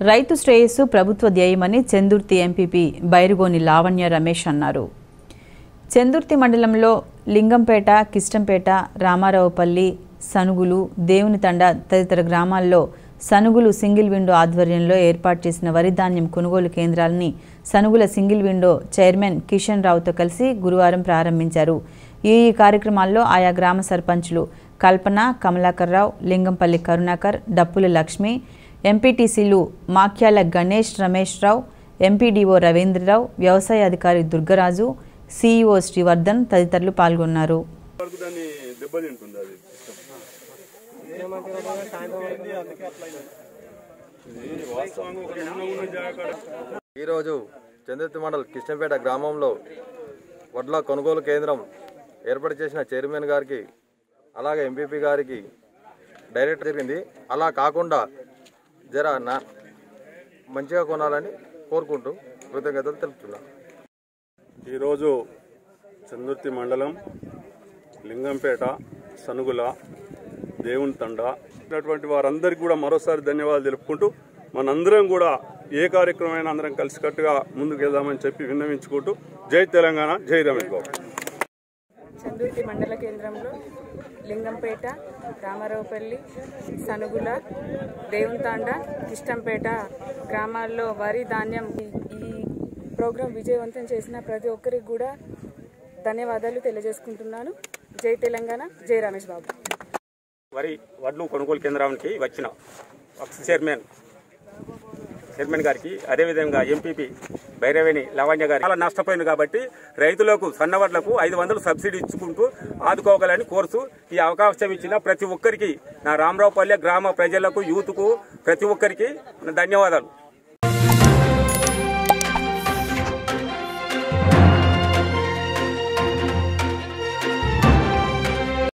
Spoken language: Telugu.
రైతు శ్రేయస్సు ప్రభుత్వ ధ్యేయమని చెందుర్తి ఎంపీపీ బైరుగోని లావణ్య రమేష్ అన్నారు చెందుర్తి మండలంలో లింగంపేట కిష్టంపేట రామారావుపల్లి సనుగులు దేవునితండ తదితర గ్రామాల్లో సనుగులు సింగిల్ విండో ఆధ్వర్యంలో ఏర్పాటు చేసిన వరి ధాన్యం కొనుగోలు కేంద్రాలని Sanugula single window chairman Kishan రావుతో కలిసి గురువారం ప్రారంభించారు ఈ ఈ కార్యక్రమాల్లో ఆయా గ్రామ సర్పంచులు కల్పన కమలాకర్ రావు లింగంపల్లి కరుణాకర్ డప్పుల లక్ష్మి ఎంపీటీసీలు మాక్యాల గణేష్ రమేష్ రావు ఎంపీడీఓ రవీంద్రరావు వ్యవసాయ అధికారి దుర్గరాజు సీఈఓ శ్రీవర్ధన్ తదితరులు పాల్గొన్నారు వరకు దాన్ని దెబ్బతింటుంది అది ఇది వాస్తవంగా ఒక ఉన్న ఉన్న జాగా కాడ ఈరోజు చంద్రతి మండల్ కృష్ణపేట గ్రామంలో వడ్ల కొనుగోలు కేంద్రం ఏర్పాటు చేసిన చైర్మన్ గారికి అలాగే ఎంపీపీ గారికి డైరెక్ట్ జరిగింది అలా కాకుండా జర నా మంచిగా కొనాలని కోరుకుంటూ కృతజ్ఞతలు తెలుపుతున్నాను ఈరోజు చందుర్తి మండలం లింగంపేట సనుగుల దేవుని తండ ఇటువంటి వారందరికీ కూడా మరోసారి ధన్యవాదాలు తెలుపుకుంటూ మనందరం కూడా ఏ కార్యక్రమం అందరం కలిసికట్టుగా ముందుకు వెళ్దామని చెప్పి విన్నవించుకుంటూ జై తెలంగాణ జై రమేష్ బాబు చందుర్తి మండల కేంద్రంలో లింగంపేట రామారావుపల్లి సనుగుల దేవుంతాండ కిష్టంపేట గ్రామాల్లో వరి ధాన్యం ఈ- ఈ ప్రోగ్రాం విజయవంతం చేసిన ప్రతి ఒక్కరికి కూడా ధన్యవాదాలు తెలియజేసుకుంటున్నాను జై తెలంగాణ జై రమేష్ బాబు వరి వడ్లు కొనుగోలు కేంద్రానికి వచ్చిన ఎక్స్ చైర్మన్ చైర్మన్ గారికి అదేవిధంగా ఎంపీపీ భైరవేణి లవణ్య గారి చాలా నష్టపోయింది కాబట్టి రైతులకు సన్నవడ్లకు ఐదు వందలు సబ్సిడీ ఇచ్చుకుంటూ ఆదుకోగలని కోరుతూ ఈ అవకాశం ఇచ్చిన ప్రతి ఒక్కరికి నా రామరావుపల్లె గ్రామ ప్రజలకు యూత్కు ప్రతి ఒక్కరికి ధన్యవాదాలు